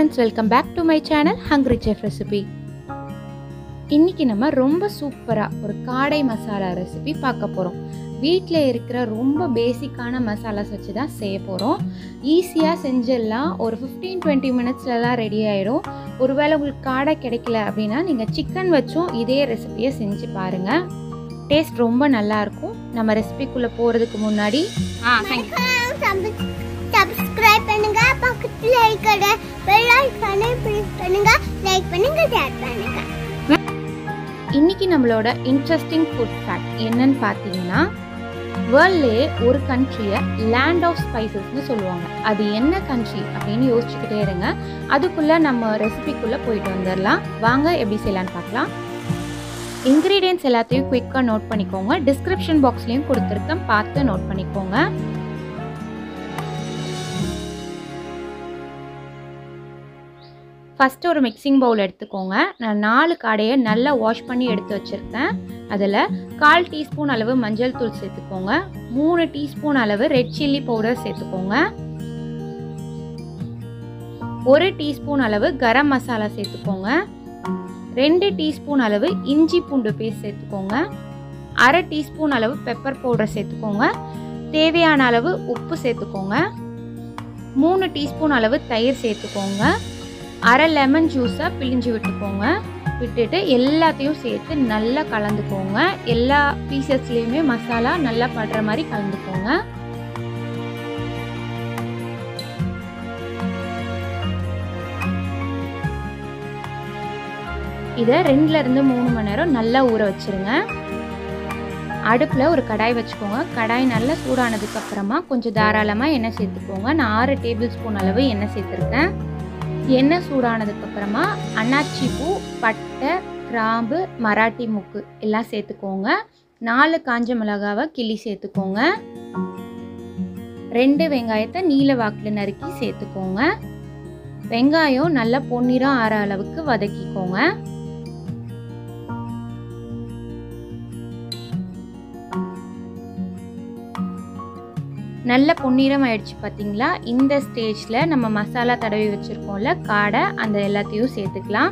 friends welcome back to my channel hungry chef recipe இன்னைக்கு நம்ம ரொம்ப சூப்பராக ஒரு காடை மசாலா ரெசிபி பார்க்க போகிறோம் வீட்டில் இருக்கிற ரொம்ப பேசிக்கான மசாலாஸ் வச்சு தான் செய்ய போகிறோம் ஈஸியாக செஞ்சிடலாம் ஒரு ஃபிஃப்டீன் டுவெண்ட்டி மினிட்ஸ்லலாம் ரெடி ஆகிடும் ஒருவேளை உங்களுக்கு காடை கிடைக்கல அப்படின்னா நீங்கள் சிக்கன் வச்சும் இதே ரெசிபியை செஞ்சு பாருங்கள் டேஸ்ட் ரொம்ப நல்லாயிருக்கும் நம்ம ரெசிபிக்குள்ளே போகிறதுக்கு முன்னாடி ஆ சப்ஸ்கிரைப் பண்ணுங்க பக்கத்துல இருக்கிற பெல் ஐகானை பிரஸ் பண்ணுங்க லைக் பண்ணுங்க ஷேர் பண்ணுங்க இன்னைக்கு நம்மளோட இன்ட்ரெஸ்டிங் ஃபுட் ஃபேக்ட் என்னன்னு பார்த்தீங்கன்னா வேர்ல்ட்லே ஒரு கண்ட்ரியை லேண்ட் ஆஃப் ஸ்பைசஸ்னு சொல்லுவாங்க அது என்ன கண்ட்ரி அப்படின்னு யோசிச்சுக்கிட்டே இருங்க அதுக்குள்ளே நம்ம ரெசிபிக்குள்ளே போயிட்டு வந்துடலாம் வாங்க எப்படி செய்யலான்னு பார்க்கலாம் இன்க்ரீடியன்ஸ் எல்லாத்தையும் குயிக்காக நோட் பண்ணிக்கோங்க டிஸ்கிரிப்ஷன் பாக்ஸ்லேயும் கொடுத்துருக்கேன் பார்த்து நோட் பண்ணிக்கோங்க ஃபஸ்ட்டு ஒரு மிக்சிங் பவுல் எடுத்துக்கோங்க நான் நாலு காடையை நல்லா வாஷ் பண்ணி எடுத்து வச்சுருக்கேன் அதில் கால் டீஸ்பூன் அளவு மஞ்சள் தூள் சேர்த்துக்கோங்க மூணு டீஸ்பூன் அளவு ரெட் சில்லி பவுடர் சேர்த்துக்கோங்க ஒரு டீஸ்பூன் அளவு கரம் மசாலா சேர்த்துக்கோங்க ரெண்டு டீஸ்பூன் அளவு இஞ்சி பூண்டு பேஸ்ட் சேர்த்துக்கோங்க அரை டீஸ்பூன் அளவு பெப்பர் பவுடர் சேர்த்துக்கோங்க தேவையான அளவு உப்பு சேர்த்துக்கோங்க மூணு டீஸ்பூன் அளவு தயிர் சேர்த்துக்கோங்க அரை லெமன் ஜூஸை பிழிஞ்சு விட்டுக்கோங்க விட்டுட்டு எல்லாத்தையும் சேர்த்து நல்லா கலந்துக்கோங்க எல்லா பீசஸ்லேயுமே மசாலா நல்லா படுற மாதிரி கலந்துக்கோங்க இதை ரெண்டுலேருந்து மூணு மணி நேரம் நல்லா ஊற வச்சுருங்க அடுப்பில் ஒரு கடாய் வச்சுக்கோங்க கடாய் நல்லா சூடானதுக்கு அப்புறமா கொஞ்சம் தாராளமாக எண்ணெய் சேர்த்துக்கோங்க நான் ஆறு டேபிள் ஸ்பூன் அளவு எண்ணெய் சேர்த்துருக்கேன் எண்ணெய் சூடானதுக்கப்புறமா அன்னாச்சி பூ பட்டை கிராம்பு மராட்டி முக்கு எல்லாம் சேர்த்துக்கோங்க நாலு காஞ்ச மிளகாவை கிள்ளி சேர்த்துக்கோங்க ரெண்டு வெங்காயத்தை நீல வாக்கில் நறுக்கி சேர்த்துக்கோங்க வெங்காயம் நல்லா பொன்னிறம் ஆற அளவுக்கு வதக்கிக்கோங்க நல்ல பொன்னிறம் ஆயிடுச்சு பார்த்தீங்களா இந்த ஸ்டேஜில் நம்ம மசாலா தடவி வச்சுருக்கோம்ல காடை அந்த எல்லாத்தையும் சேர்த்துக்கலாம்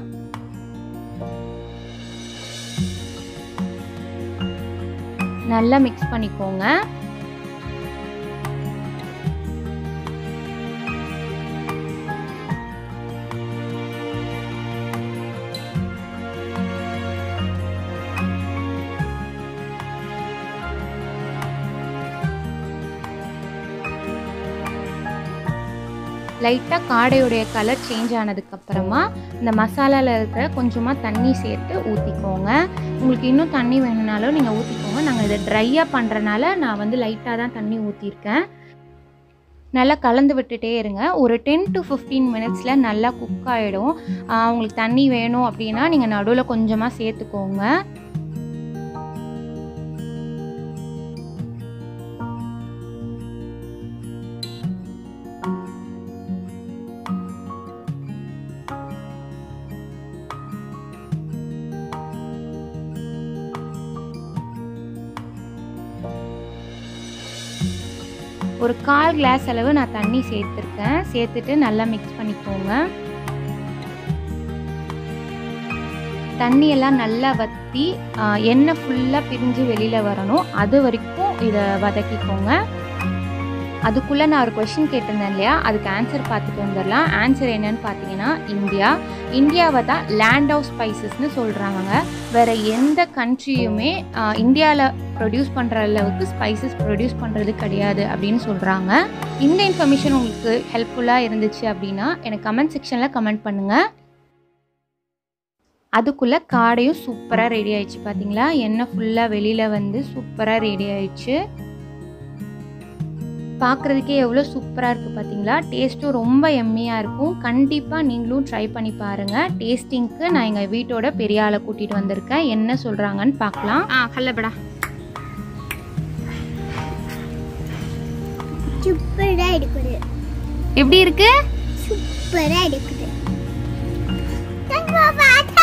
நல்லா மிக்ஸ் பண்ணிக்கோங்க லைட்டாக காடையுடைய கலர் சேஞ்ச் ஆனதுக்கப்புறமா இந்த மசாலாவில் இருக்கிற கொஞ்சமாக தண்ணி சேர்த்து ஊற்றிக்கோங்க உங்களுக்கு இன்னும் தண்ணி வேணும்னாலும் நீங்கள் ஊற்றிக்கோங்க நாங்கள் இதை ட்ரையாக பண்ணுறனால நான் வந்து லைட்டாக தான் தண்ணி ஊற்றிருக்கேன் நல்லா கலந்து விட்டுட்டே இருங்க ஒரு டென் டு ஃபிஃப்டீன் மினிட்ஸில் நல்லா குக் ஆகிடும் உங்களுக்கு தண்ணி வேணும் அப்படின்னா நீங்கள் நடுவில் கொஞ்சமாக சேர்த்துக்கோங்க ஒரு கால் கிளாஸ் அளவு நான் தண்ணி சேர்த்துருக்கேன் சேர்த்துட்டு நல்லா மிக்ஸ் பண்ணிக்கோங்க தண்ணியெல்லாம் நல்லா வற்றி எண்ணெய் ஃபுல்லாக பிரிஞ்சு வெளியில் வரணும் அது வரைக்கும் இதை வதக்கிக்கோங்க அதுக்குள்ளே நான் ஒரு கொஷின் கேட்டிருந்தேன் இல்லையா அதுக்கு ஆன்சர் பார்த்துட்டு வந்துடலாம் ஆன்சர் என்னன்னு பார்த்தீங்கன்னா இந்தியா இந்தியாவை தான் லேண்ட் ஆஃப் ஸ்பைசஸ்னு சொல்கிறாங்க வேறு எந்த கண்ட்ரியுமே இந்தியாவில் ப்ரொடியூஸ் பண்ணுற அளவுக்கு ஸ்பைசஸ் ப்ரொடியூஸ் பண்ணுறது கிடையாது அப்படின்னு சொல்கிறாங்க இந்த இன்ஃபர்மேஷன் உங்களுக்கு ஹெல்ப்ஃபுல்லாக இருந்துச்சு அப்படின்னா எனக்கு கமெண்ட் செக்ஷனில் கமெண்ட் பண்ணுங்கள் அதுக்குள்ளே காடையும் சூப்பராக ரெடி ஆயிடுச்சு பார்த்தீங்களா எண்ணெய் ஃபுல்லாக வெளியில் வந்து சூப்பராக ரெடி ஆயிடுச்சு பார்க்குறதுக்கே எவ்வளோ சூப்பராக இருக்குது பார்த்தீங்களா டேஸ்ட்டும் ரொம்ப எம்மியாக இருக்கும் கண்டிப்பாக நீங்களும் ட்ரை பண்ணி பாருங்கள் டேஸ்டிங்க்கு நான் எங்கள் வீட்டோட பெரிய ஆளை கூட்டிகிட்டு வந்திருக்கேன் என்ன சொல்கிறாங்கன்னு பார்க்கலாம் ஆ கல்லபடா சூப்பரா இருக்குது எப்படி இருக்கு சூப்பரா இருக்குது தங்க பாப்பா